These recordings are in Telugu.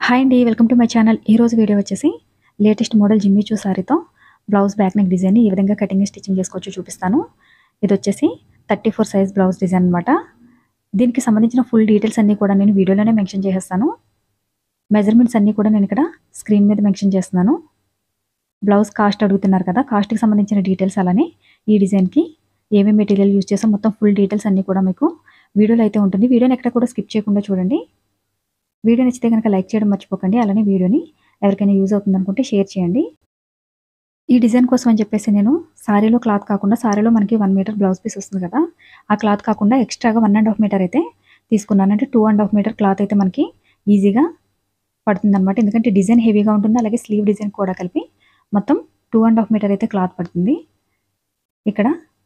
హాయ్ అండి వెల్కమ్ టు మై ఛానల్ ఈ రోజు వీడియో వచ్చేసి లేటెస్ట్ మోడల్ జిమ్మిచూ సారీతో బ్లౌజ్ బ్యాక్ నెక్ డిజైన్ ఈ విధంగా కటింగ్ స్టిచ్చింగ్ చేసుకోవచ్చు చూపిస్తాను ఇది వచ్చేసి thirty four size blouse design అనమాట దీనికి సంబంధించిన ఫుల్ డీటెయిల్స్ అన్నీ కూడా నేను వీడియోలోనే మెన్షన్ చేసేస్తాను మెజర్మెంట్స్ అన్నీ కూడా నేను ఇక్కడ స్క్రీన్ మీద మెన్షన్ చేస్తున్నాను బ్లౌజ్ కాస్ట్ అడుగుతున్నారు కదా కాస్ట్కి సంబంధించిన డీటెయిల్స్ అలానే ఈ డిజైన్కి ఏమేమి మెటీరియల్ యూజ్ చేసాం మొత్తం ఫుల్ డీటెయిల్స్ అన్నీ కూడా మీకు వీడియోలో అయితే ఉంటుంది వీడియోని ఎక్కడ కూడా స్కిప్ చేయకుండా చూడండి వీడియో నచ్చితే కనుక లైక్ చేయడం మర్చిపోకండి అలానే వీడియోని ఎవరికైనా యూజ్ అవుతుంది అనుకుంటే షేర్ చేయండి ఈ డిజైన్ కోసం అని చెప్పేసి నేను సారీలో క్లాత్ కాకుండా సారీలో మనకి వన్ మీటర్ బ్లౌజ్ పీస్ వస్తుంది కదా ఆ క్లాత్ కాకుండా ఎక్స్ట్రాగా వన్ అండ్ హాఫ్ మీటర్ అయితే తీసుకున్నాను అంటే two and half metre cloth అయితే మనకి ఈజీగా పడుతుంది అనమాట ఎందుకంటే డిజైన్ హెవీగా ఉంటుంది అలాగే స్లీవ్ డిజైన్ కూడా కలిపి మొత్తం టూ అండ్ హాఫ్ మీటర్ అయితే క్లాత్ పడుతుంది ఇక్కడ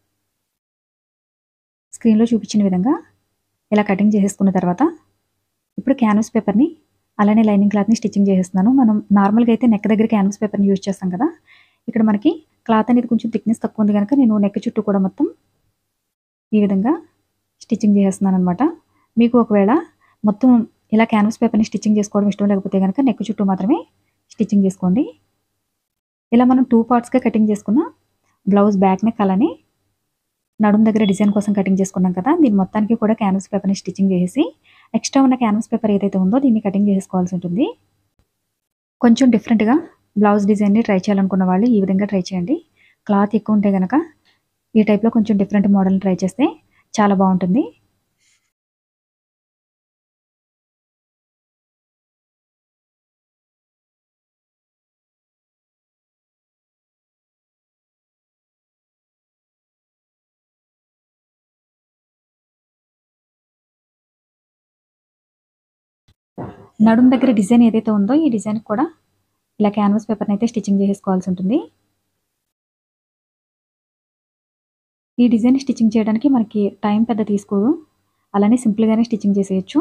స్క్రీన్లో చూపించిన విధంగా ఇలా కటింగ్ చేసేసుకున్న తర్వాత ఇప్పుడు క్యాన్వస్ పేపర్ని అలానే లైనింగ్ క్లాత్ని స్టిచ్చింగ్ చేసేస్తున్నాను మనం నార్మల్గా అయితే నెక్ దగ్గర క్యాన్వస్ పేపర్ని యూజ్ చేస్తాం కదా ఇక్కడ మనకి క్లాత్ అనేది కొంచెం థిక్నెస్ తక్కువ ఉంది కనుక నేను నెక్ చుట్టూ కూడా మొత్తం ఈ విధంగా స్టిచ్చింగ్ చేసేస్తున్నాను అనమాట మీకు ఒకవేళ మొత్తం ఇలా క్యాన్వస్ పేపర్ని స్టిచ్చింగ్ చేసుకోవడం ఇష్టం లేకపోతే కనుక నెక్ చుట్టూ మాత్రమే స్టిచ్చింగ్ చేసుకోండి ఇలా మనం టూ పార్ట్స్గా కటింగ్ చేసుకున్న బ్లౌజ్ బ్యాక్ నెక్ అలానే నడుం దగ్గర డిజైన్ కోసం కటింగ్ చేసుకున్నాం కదా దీని మొత్తానికి కూడా క్యాన్వస్ పేపర్ని స్టిచ్చింగ్ చేసి ఎక్స్ట్రా ఉన్న క్యాన్వస్ పేపర్ ఏదైతే ఉందో దీన్ని కటింగ్ చేసుకోవాల్సి ఉంటుంది కొంచెం డిఫరెంట్గా బ్లౌజ్ డిజైన్ని ట్రై చేయాలనుకున్న వాళ్ళు ఈ విధంగా ట్రై చేయండి క్లాత్ ఎక్కువ ఉంటే కనుక ఈ టైప్లో కొంచెం డిఫరెంట్ మోడల్ని ట్రై చేస్తే చాలా బాగుంటుంది నడుం దగ్గర డిజైన్ ఏదైతే ఉందో ఈ డిజైన్ కూడా ఇలా క్యాన్వాస్ పేపర్ని అయితే స్టిచ్చింగ్ చేసుకోవాల్సి ఉంటుంది ఈ డిజైన్ స్టిచ్చింగ్ చేయడానికి మనకి టైం పెద్ద తీసుకోదు అలానే సింపుల్గానే స్టిచ్చింగ్ చేసేయచ్చు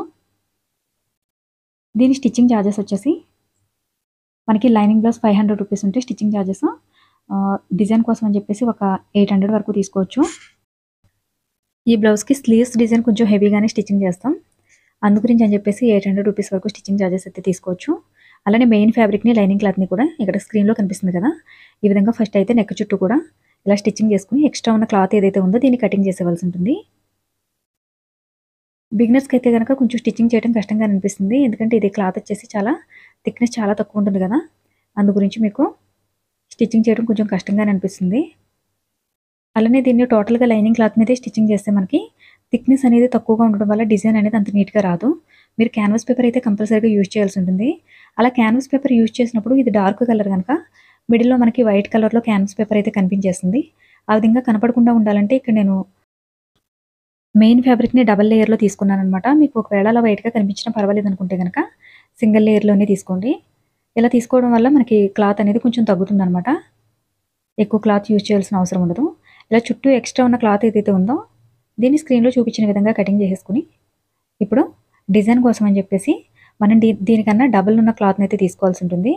దీని స్టిచ్చింగ్ ఛార్జెస్ వచ్చేసి మనకి lining blouse five hundred rupees ఉంటే స్టిచ్చింగ్ ఛార్జెస్ డిజైన్ కోసం అని చెప్పేసి ఒక ఎయిట్ హండ్రెడ్ వరకు తీసుకోవచ్చు ఈ బ్లౌజ్కి స్లీవ్స్ డిజైన్ కొంచెం హెవీగానే స్టిచ్చింగ్ చేస్తాం అందు గురించి అని చెప్పేసి ఎయిట్ హండ్రెడ్ రూపీస్ వరకు స్టిచ్చింగ్ ఛార్జెస్ అయితే తీసుకోవచ్చు అలానే మెయిన్ ఫ్యాబ్రిక్ని లైనింగ్ క్లాత్ని కూడా ఇక్కడ స్క్రీన్లో కనిపిస్తుంది కదా ఈ విధంగా ఫస్ట్ అయితే నెక్ చుట్టూ కూడా ఇలా స్టిచ్చింగ్ చేసుకుని ఎక్స్ట్రా ఉన్న క్లాత్ ఏదైతే ఉందో దీన్ని కటింగ్ చేసేవలసి ఉంటుంది బిగినర్స్కి అయితే కనుక కొంచెం స్టిచ్చింగ్ చేయడం కష్టంగా అనిపిస్తుంది ఎందుకంటే ఇది క్లాత్ వచ్చేసి చాలా థిక్నెస్ చాలా తక్కువ ఉంటుంది కదా అందు గురించి మీకు స్టిచ్చింగ్ చేయడం కొంచెం కష్టంగానే అనిపిస్తుంది అలానే దీన్ని టోటల్గా లైనింగ్ క్లాత్ మీదే స్టిచ్చింగ్ చేస్తే మనకి థిక్నెస్ అనేది తక్కువగా ఉండడం వల్ల డిజైన్ అనేది అంత నీట్గా రాదు మీరు క్యాన్వాస్ పేపర్ అయితే కంపల్సరీగా యూజ్ చేయాల్సి ఉంటుంది అలా క్యాన్వాస్ పేపర్ యూజ్ చేసినప్పుడు ఇది డార్క్ కలర్ కనుక మిడిల్లో మనకి వైట్ కలర్లో క్యాన్వాస్ పేపర్ అయితే కనిపించేస్తుంది ఆ విధంగా కనపడకుండా ఉండాలంటే ఇక్కడ నేను మెయిన్ ఫ్యాబ్రిక్ని డబల్ లేయర్లో తీసుకున్నాను అనమాట మీకు ఒకవేళ అలా వైట్గా కనిపించినా పర్వాలేదు అనుకుంటే కనుక సింగిల్ లేయర్లోనే తీసుకోండి ఇలా తీసుకోవడం వల్ల మనకి క్లాత్ అనేది కొంచెం తగ్గుతుంది అనమాట ఎక్కువ క్లాత్ యూజ్ చేయాల్సిన అవసరం ఉండదు ఇలా చుట్టూ ఎక్స్ట్రా ఉన్న క్లాత్ ఏదైతే ఉందో దీన్ని స్క్రీన్లో చూపించిన విధంగా కటింగ్ చేసేసుకుని ఇప్పుడు డిజైన్ కోసం అని చెప్పేసి మనం దీ దీనికన్నా డబుల్ ఉన్న క్లాత్ని అయితే తీసుకోవాల్సి ఉంటుంది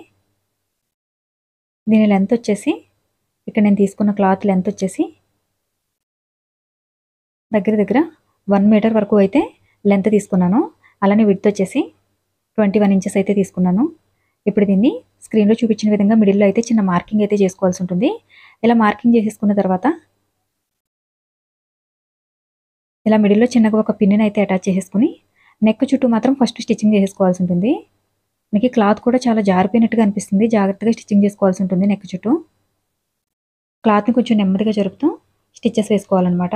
దీని లెంత్ వచ్చేసి ఇక్కడ నేను తీసుకున్న క్లాత్ లెంత్ వచ్చేసి దగ్గర దగ్గర వన్ మీటర్ వరకు అయితే లెంత్ తీసుకున్నాను అలానే విడ్త్ వచ్చేసి ట్వంటీ వన్ ఇంచెస్ అయితే తీసుకున్నాను ఇప్పుడు దీన్ని స్క్రీన్లో చూపించిన విధంగా మిడిల్లో అయితే చిన్న మార్కింగ్ అయితే చేసుకోవాల్సి ఉంటుంది ఇలా మార్కింగ్ చేసేసుకున్న తర్వాత ఇలా మిడిల్లో చిన్నగా ఒక పిన్ని అయితే అటాచ్ చేసేసుకుని నెక్ చుట్టూ మాత్రం ఫస్ట్ స్టిచ్చింగ్ చేసుకోవాల్సి ఉంటుంది మీకు క్లాత్ కూడా చాలా జారిపోయినట్టుగా అనిపిస్తుంది జాగ్రత్తగా స్టిచ్చింగ్ చేసుకోవాల్సి ఉంటుంది నెక్ చుట్టూ క్లాత్ని కొంచెం నెమ్మదిగా జరుపుతూ స్టిచ్చెస్ వేసుకోవాలన్నమాట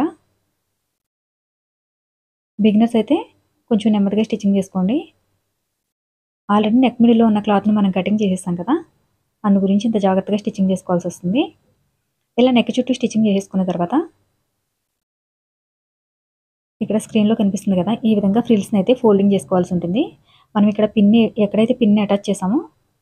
బిగినర్స్ అయితే కొంచెం నెమ్మదిగా స్టిచ్చింగ్ చేసుకోండి ఆల్రెడీ నెక్ మిడిల్లో ఉన్న క్లాత్ని మనం కటింగ్ చేసేస్తాం కదా అందు గురించి ఇంత జాగ్రత్తగా స్టిచ్చింగ్ చేసుకోవాల్సి వస్తుంది ఇలా నెక్ చుట్టూ స్టిచ్చింగ్ చేసేసుకున్న తర్వాత ఇక్కడ స్క్రీన్లో కనిపిస్తుంది కదా ఈ విధంగా ఫ్రిల్స్ని అయితే ఫోల్డింగ్ చేసుకోవాల్సి ఉంటుంది మనం ఇక్కడ పిన్ని ఎక్కడైతే పిన్ని అటాచ్ చేసామో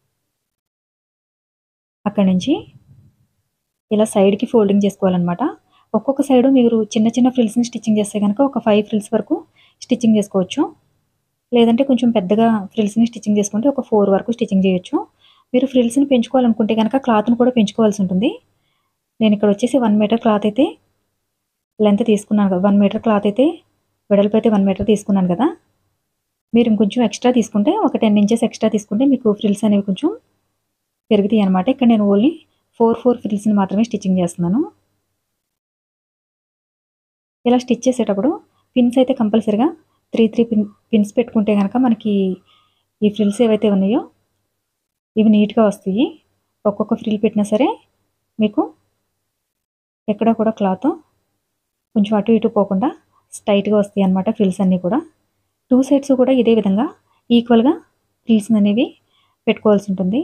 అక్కడి నుంచి ఇలా సైడ్కి ఫోల్డింగ్ చేసుకోవాలన్నమాట ఒక్కొక్క సైడు మీరు చిన్న చిన్న ఫ్రిల్స్ని స్టిచ్చింగ్ చేస్తే కనుక ఒక ఫైవ్ ఫ్రిల్స్ వరకు స్టిచ్చింగ్ చేసుకోవచ్చు లేదంటే కొంచెం పెద్దగా ఫ్రిల్స్ని స్టిచ్చింగ్ చేసుకుంటే ఒక ఫోర్ వరకు స్టిచ్చింగ్ చేయొచ్చు మీరు ఫ్రిల్స్ని పెంచుకోవాలనుకుంటే కనుక క్లాత్ని కూడా పెంచుకోవాల్సి ఉంటుంది నేను ఇక్కడ వచ్చేసి వన్ మీటర్ క్లాత్ అయితే లెంత్ తీసుకున్నాను కదా వన్ మీటర్ క్లాత్ అయితే వెడల్పు అయితే వన్ మీటర్ తీసుకున్నాను కదా మీరు ఇంకొంచెం ఎక్స్ట్రా తీసుకుంటే ఒక టెన్ ఇంచెస్ ఎక్స్ట్రా తీసుకుంటే మీకు ఫ్రిల్స్ అనేవి కొంచెం పెరుగుతాయి అనమాట ఇక్కడ నేను ఓన్లీ ఫోర్ ఫోర్ ఫ్రిల్స్ని మాత్రమే స్టిచ్చింగ్ చేస్తున్నాను ఇలా స్టిచ్ చేసేటప్పుడు పిన్స్ అయితే కంపల్సరిగా త్రీ త్రీ పిన్ పిన్స్ పెట్టుకుంటే కనుక మనకి ఈ ఫ్రిల్స్ ఏవైతే ఉన్నాయో ఇవి నీట్గా వస్తాయి ఒక్కొక్క ఫ్రిల్ పెట్టినా సరే మీకు ఎక్కడ కూడా క్లాత్ కొంచెం అటు ఇటు పోకుండా స్ట్రైట్గా వస్తాయి అన్నమాట ఫ్రిల్స్ అన్నీ కూడా టూ సైడ్స్ కూడా ఇదే విధంగా ఈక్వల్గా ఫ్రిల్స్ అనేవి పెట్టుకోవాల్సి ఉంటుంది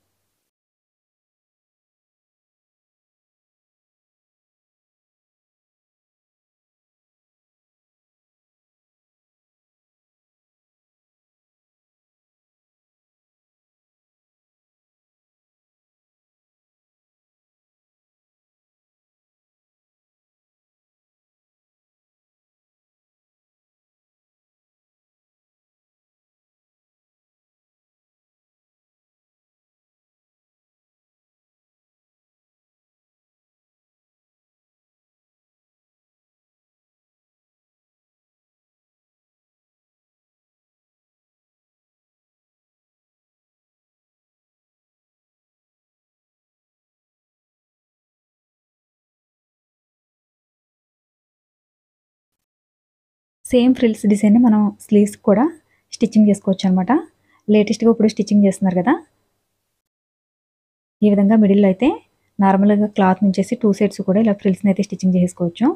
సేమ్ ఫ్రిల్స్ డిజైన్ మనం స్లీవ్స్ కూడా స్టిచ్చింగ్ చేసుకోవచ్చు అనమాట లేటెస్ట్గా ఇప్పుడు స్టిచ్చింగ్ చేస్తున్నారు కదా ఈ విధంగా మిడిల్లో అయితే నార్మల్గా క్లాత్ నుంచేసి టూ సైడ్స్ కూడా ఇలా ఫ్రిల్స్ని అయితే స్టిచ్చింగ్ చేసుకోవచ్చు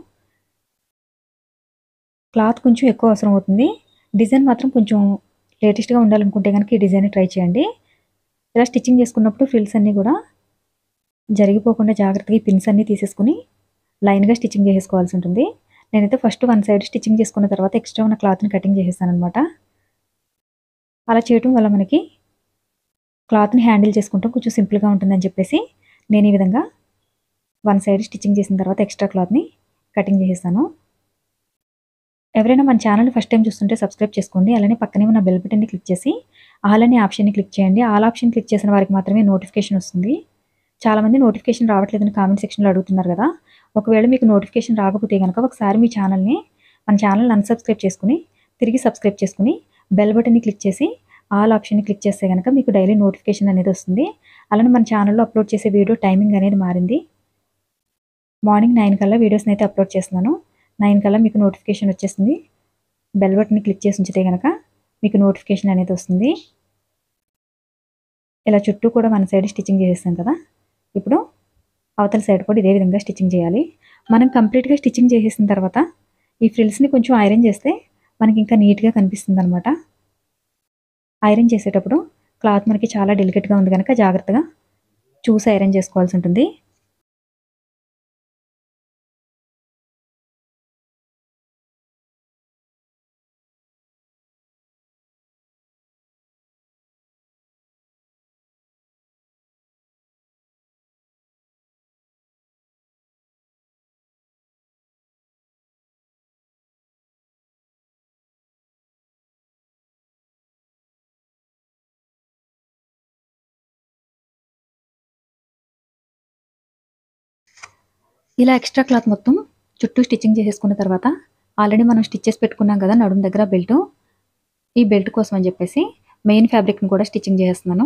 క్లాత్ కొంచెం ఎక్కువ అవసరం అవుతుంది డిజైన్ మాత్రం కొంచెం లేటెస్ట్గా ఉండాలనుకుంటే కనుక ఈ డిజైన్ ట్రై చేయండి ఇలా స్టిచ్చింగ్ చేసుకున్నప్పుడు ఫ్రిల్స్ అన్నీ కూడా జరిగిపోకుండా జాగ్రత్తగా ఈ పిన్స్ అన్నీ తీసేసుకుని లైన్గా స్టిచ్చింగ్ చేసుకోవాల్సి ఉంటుంది నేనైతే ఫస్ట్ వన్ సైడ్ స్టిచ్చింగ్ చేసుకున్న తర్వాత ఎక్స్ట్రా ఉన్న క్లాత్ని కటింగ్ చేసేసాను అనమాట అలా చేయటం వల్ల మనకి క్లాత్ని హ్యాండిల్ చేసుకుంటాం కొంచెం సింపుల్గా ఉంటుందని చెప్పేసి నేను ఈ విధంగా వన్ సైడ్ స్టిచ్చింగ్ చేసిన తర్వాత ఎక్స్ట్రా క్లాత్ని కటింగ్ చేసేసాను ఎవరైనా మన ఛానల్ ఫస్ట్ టైం చూస్తుంటే సబ్స్క్రైబ్ చేసుకోండి అలానే పక్కనే ఉన్న బెల్ బటన్ని క్లిక్ చేసి ఆల్ అనే ఆప్షన్ని క్లిక్ చేయండి ఆల్ ఆప్షన్ క్లిక్ చేసిన వారికి మాత్రమే నోటిఫికేషన్ వస్తుంది చాలామంది నోటిఫికేషన్ రావట్లేదని కామెంట్ సెక్షన్లో అడుగుతున్నారు కదా ఒకవేళ మీకు నోటిఫికేషన్ రాకపోతే కనుక ఒకసారి మీ ఛానల్ని మన ఛానల్ని అన్సబ్స్క్రైబ్ చేసుకుని తిరిగి సబ్స్క్రైబ్ చేసుకుని బెల్ బటన్ని క్లిక్ చేసి ఆల్ ఆప్షన్ని క్లిక్ చేస్తే కనుక మీకు డైలీ నోటిఫికేషన్ అనేది వస్తుంది అలానే మన ఛానల్లో అప్లోడ్ చేసే వీడియో టైమింగ్ అనేది మారింది మార్నింగ్ నైన్ కల్లా వీడియోస్ని అయితే అప్లోడ్ చేస్తున్నాను నైన్ కల్లా మీకు నోటిఫికేషన్ వచ్చేస్తుంది బెల్ బటన్ని క్లిక్ చేసి ఉంచితే కనుక మీకు నోటిఫికేషన్ అనేది వస్తుంది ఇలా చుట్టూ కూడా మన సైడ్ స్టిచ్చింగ్ చేసేస్తాం కదా ఇప్పుడు అవతల సైడ్ కూడా ఇదే విధంగా స్టిచ్చింగ్ చేయాలి మనం కంప్లీట్గా స్టిచ్చింగ్ చేసేసిన తర్వాత ఈ ఫ్రిల్స్ని కొంచెం ఐరన్ చేస్తే మనకి ఇంకా నీట్గా కనిపిస్తుంది అనమాట ఐరన్ చేసేటప్పుడు క్లాత్ మనకి చాలా డెలికేట్గా ఉంది కనుక జాగ్రత్తగా చూసి ఐరన్ చేసుకోవాల్సి ఉంటుంది ఇలా ఎక్స్ట్రా క్లాత్ మొత్తం చుట్టూ స్టిచ్చింగ్ చేసేసుకున్న తర్వాత ఆల్రెడీ మనం స్టిచ్ చేసి పెట్టుకున్నాం కదా నడుము దగ్గర బెల్ట్ ఈ బెల్ట్ కోసం అని చెప్పేసి మెయిన్ ఫ్యాబ్రిక్ని కూడా స్టిచ్చింగ్ చేసేస్తున్నాను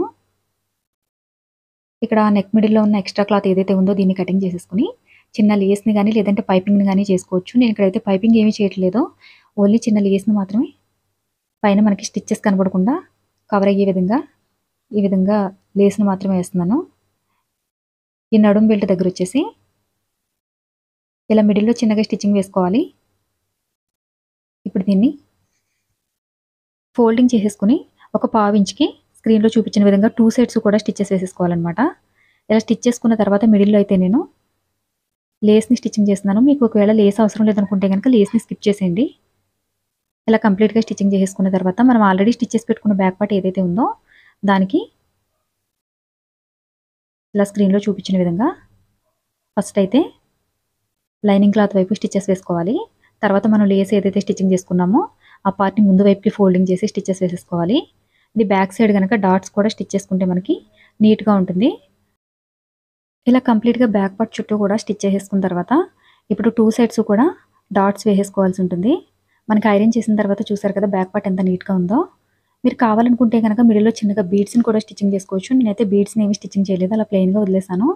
ఇక్కడ నెక్ మిడిల్లో ఉన్న ఎక్స్ట్రా క్లాత్ ఏదైతే ఉందో దీన్ని కటింగ్ చేసేసుకుని చిన్న లేస్ని కానీ లేదంటే పైపింగ్ని కానీ చేసుకోవచ్చు నేను ఇక్కడైతే పైపింగ్ ఏమీ చేయట్లేదు ఓన్లీ చిన్న లేస్ని మాత్రమే పైన మనకి స్టిచ్చెస్ కనబడకుండా కవర్ అయ్యే విధంగా ఈ విధంగా లేస్ని మాత్రమే వేస్తున్నాను ఈ నడుము బెల్ట్ దగ్గర వచ్చేసి ఇలా మిడిల్లో చిన్నగా స్టిచ్చింగ్ వేసుకోవాలి ఇప్పుడు దీన్ని ఫోల్డింగ్ చేసేసుకుని ఒక పావు ఇంచ్కి స్క్రీన్లో చూపించిన విధంగా టూ సైడ్స్ కూడా స్టిచ్చెస్ వేసేసుకోవాలన్నమాట ఇలా స్టిచ్ చేసుకున్న తర్వాత మిడిల్లో అయితే నేను లేస్ని స్టిచ్చింగ్ చేస్తున్నాను మీకు ఒకవేళ లేస్ అవసరం లేదనుకుంటే కనుక లేస్ని స్కిప్ చేసేయండి ఇలా కంప్లీట్గా స్టిచ్చింగ్ చేసేసుకున్న తర్వాత మనం ఆల్రెడీ స్టిచ్ చేసి పెట్టుకున్న బ్యాక్ పార్ట్ ఏదైతే ఉందో దానికి ఇలా స్క్రీన్లో చూపించిన విధంగా ఫస్ట్ అయితే లైనింగ్ క్లాత్ వైపు స్టిచ్చెస్ వేసుకోవాలి తర్వాత మనం లేస్ ఏదైతే స్టిచ్చింగ్ చేసుకున్నామో ఆ పార్ట్ని ముందు వైపుకి ఫోల్డింగ్ చేసి స్టిచ్చెస్ వేసేసుకోవాలి ఇది బ్యాక్ సైడ్ కనుక డాట్స్ కూడా స్టిచ్ చేసుకుంటే మనకి నీట్గా ఉంటుంది ఇలా కంప్లీట్గా బ్యాక్ పార్ట్ చుట్టూ కూడా స్టిచ్ చేసేసుకున్న తర్వాత ఇప్పుడు టూ సైడ్స్ కూడా డాట్స్ వేసేసుకోవాల్సి ఉంటుంది మనకి ఐరన్ చేసిన తర్వాత చూసారు కదా బ్యాక్ పార్ట్ ఎంత నీట్గా ఉందో మీరు కావాలనుకుంటే కనుక మిడిల్లో చిన్నగా బీడ్స్ని కూడా స్టిచ్చింగ్ చేసుకోవచ్చు నేనైతే బీడ్స్ని ఏమి స్టిచ్చింగ్ చేయలేదు అలా ప్లెయిన్గా వదిలేసాను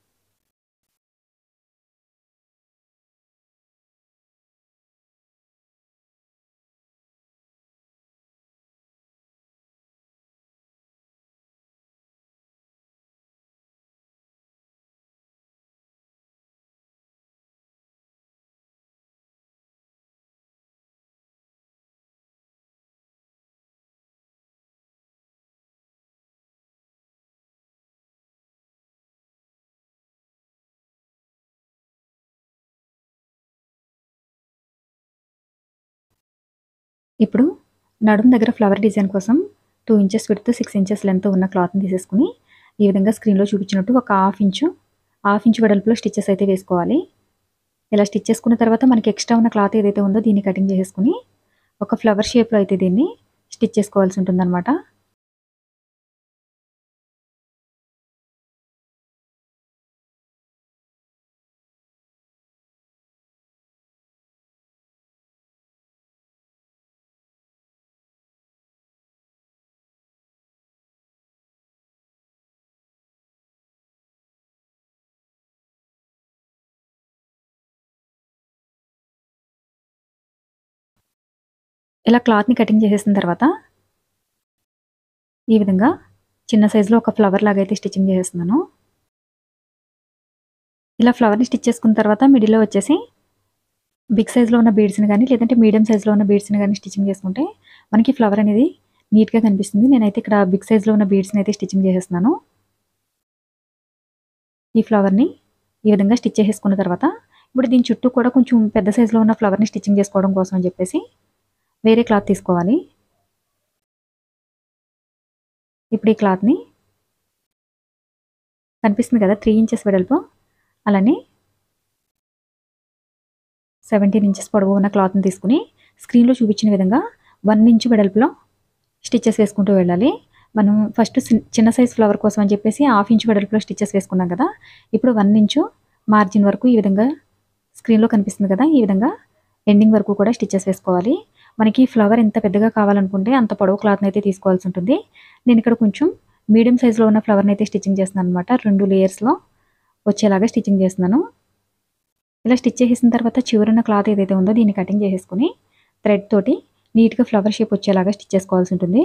ఇప్పుడు నడుము దగ్గర ఫ్లవర్ డిజైన్ కోసం two inches width six inches length ఉన్న క్లాత్ని తీసేసుకుని ఈ విధంగా స్క్రీన్లో చూపించినట్టు ఒక హాఫ్ ఇంచు హాఫ్ ఇంచు వెడల్పులో స్టిచ్చెస్ అయితే వేసుకోవాలి ఇలా స్టిచ్ చేసుకున్న తర్వాత మనకి ఎక్స్ట్రా ఉన్న క్లాత్ ఏదైతే ఉందో దీన్ని కటింగ్ చేసేసుకుని ఒక ఫ్లవర్ షేప్లో అయితే దీన్ని స్టిచ్ చేసుకోవాల్సి ఉంటుందన్నమాట ఇలా క్లాత్ని కటింగ్ చేసేసిన తర్వాత ఈ విధంగా చిన్న సైజులో ఒక ఫ్లవర్ లాగా అయితే స్టిచ్చింగ్ చేసేస్తున్నాను ఇలా ఫ్లవర్ని స్టిచ్ చేసుకున్న తర్వాత మిడిల్లో వచ్చేసి బిగ్ సైజులో ఉన్న బీడ్స్ని కానీ లేదంటే మీడియం సైజులో ఉన్న బీడ్స్ని కానీ స్టిచ్చింగ్ చేసుకుంటే మనకి ఫ్లవర్ అనేది నీట్గా కనిపిస్తుంది నేనైతే ఇక్కడ బిగ్ సైజులో ఉన్న బీడ్స్ని అయితే స్టిచ్చింగ్ చేసేస్తున్నాను ఈ ఫ్లవర్ని ఈ విధంగా స్టిచ్ చేసేసుకున్న తర్వాత ఇప్పుడు దీని చుట్టూ కూడా కొంచెం పెద్ద సైజులో ఉన్న ఫ్లవర్ని స్టిచ్చింగ్ చేసుకోవడం కోసం అని చెప్పేసి వేరే క్లాత్ తీసుకోవాలి ఇప్పుడు ఈ క్లాత్ని కనిపిస్తుంది కదా త్రీ ఇంచెస్ వెడల్పు అలానే సెవెంటీన్ ఇంచెస్ పొడవు ఉన్న క్లాత్ని తీసుకుని స్క్రీన్లో చూపించిన విధంగా వన్ ఇంచ్ వెడల్పులో స్టిచ్చెస్ వేసుకుంటూ వెళ్ళాలి మనం ఫస్ట్ చిన్న సైజ్ ఫ్లవర్ కోసం అని చెప్పేసి హాఫ్ ఇంచ్ వెడల్పులో స్టిచ్చెస్ వేసుకున్నాం కదా ఇప్పుడు వన్ ఇంచు మార్జిన్ వరకు ఈ విధంగా స్క్రీన్లో కనిపిస్తుంది కదా ఈ విధంగా ఎండింగ్ వరకు కూడా స్టిచ్చెస్ వేసుకోవాలి మనకి ఫ్లవర్ ఎంత పెద్దగా కావాలనుకుంటే అంత పొడవు క్లాత్ని అయితే తీసుకోవాల్సి ఉంటుంది నేను ఇక్కడ కొంచెం మీడియం సైజులో ఉన్న ఫ్లవర్ని అయితే స్టిచ్చింగ్ చేస్తున్నాను అనమాట రెండు లేయర్స్లో వచ్చేలాగా స్టిచ్చింగ్ చేస్తున్నాను ఇలా స్టిచ్ చేసేసిన తర్వాత చివరున్న క్లాత్ ఏదైతే ఉందో దీన్ని కటింగ్ చేసేసుకుని థ్రెడ్ తోటి నీట్గా ఫ్లవర్ షేప్ వచ్చేలాగా స్టిచ్ చేసుకోవాల్సి ఉంటుంది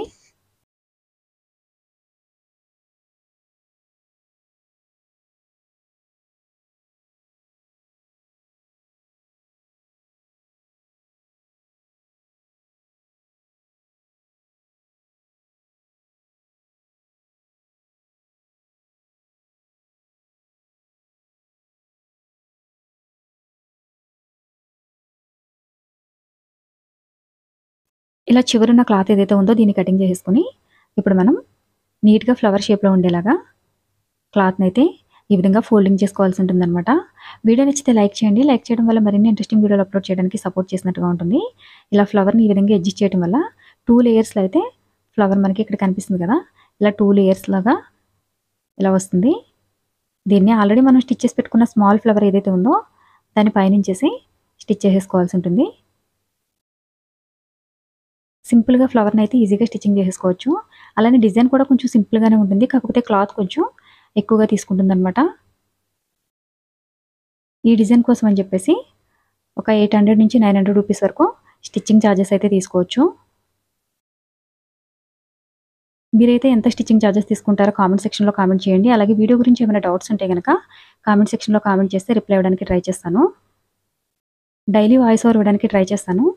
ఇలా చివరున్న క్లాత్ ఏదైతే ఉందో దీన్ని కటింగ్ చేసేసుకుని ఇప్పుడు మనం నీట్గా ఫ్లవర్ షేప్లో ఉండేలాగా క్లాత్ని అయితే ఈ విధంగా ఫోల్డింగ్ చేసుకోవాల్సి ఉంటుందన్నమాట వీడియో నచ్చితే లైక్ చేయండి లైక్ చేయడం వల్ల మరిన్ని ఇంట్రెస్టింగ్ వీడియోలు అప్లోడ్ చేయడానికి సపోర్ట్ చేసినట్టుగా ఉంటుంది ఇలా ఫ్లవర్ని ఈ విధంగా అడ్జస్ట్ చేయడం వల్ల టూ లేయర్స్లో అయితే ఫ్లవర్ మనకి ఇక్కడ కనిపిస్తుంది కదా ఇలా టూ లేయర్స్ లాగా ఇలా వస్తుంది దీన్ని ఆల్రెడీ మనం స్టిచ్ చేసి పెట్టుకున్న స్మాల్ ఫ్లవర్ ఏదైతే ఉందో దాన్ని పైనుంచేసి స్టిచ్ చేసేసుకోవాల్సి ఉంటుంది సింపుల్గా ఫ్లవర్ని అయితే ఈజీగా స్టిచ్చింగ్ చేసేసుకోవచ్చు అలానే డిజైన్ కూడా కొంచెం సింపుల్గానే ఉంటుంది కాకపోతే క్లాత్ కొంచెం ఎక్కువగా తీసుకుంటుంది అనమాట ఈ డిజైన్ కోసం అని చెప్పేసి ఒక ఎయిట్ హండ్రెడ్ నుంచి నైన్ హండ్రెడ్ రూపీస్ వరకు స్టిచ్చింగ్ ఛార్జెస్ అయితే తీసుకోవచ్చు మీరైతే ఎంత స్టిచ్చింగ్ ఛార్జెస్ తీసుకుంటారో కామెంట్ సెక్షన్లో కామెంట్ చేయండి అలాగే వీడియో గురించి ఏమైనా డౌట్స్ ఉంటే కనుక కామెంట్ సెక్షన్లో కామెంట్ చేస్తే రిప్లై ఇవ్వడానికి ట్రై చేస్తాను డైలీ వాయిస్ ఓవర్ ఇవ్వడానికి ట్రై చేస్తాను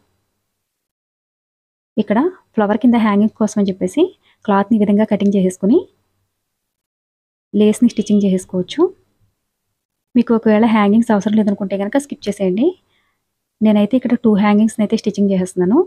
ఇక్కడ ఫ్లవర్ కింద హ్యాంగింగ్ కోసం అని చెప్పేసి క్లాత్ని ఈ విధంగా కటింగ్ చేసేసుకుని లేస్ని స్టిచ్చింగ్ చేసేసుకోవచ్చు మీకు ఒకవేళ హ్యాంగింగ్స్ అవసరం లేదనుకుంటే కనుక స్కిప్ చేసేయండి నేనైతే ఇక్కడ టూ హ్యాంగింగ్స్ని అయితే స్టిచ్చింగ్ చేసేస్తున్నాను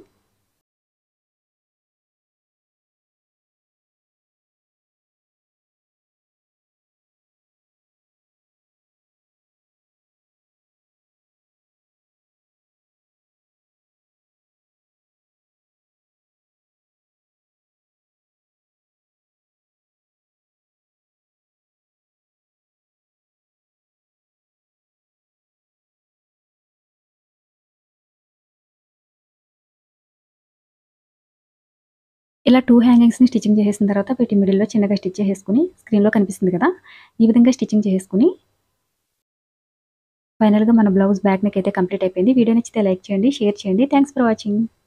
ఇలా టూ హ్యాంగింగ్స్ని స్టిచ్చింగ్ చేసేసిన తర్వాత వీటి మిడిల్లో చిన్నగా స్టిచ్ చేసుకుని స్క్రీన్లో కనిపిస్తుంది కదా ఈ విధంగా స్టిచ్చింగ్ చేసుకుని ఫైనల్గా మన బ్లౌజ్ బ్యాక్ నెక్ అయితే కంప్లీట్ అయిపోయింది వీడియో నచ్చితే లైక్ చేయండి షేర్ చేయండి థ్యాంక్స్ ఫర్ వాచింగ్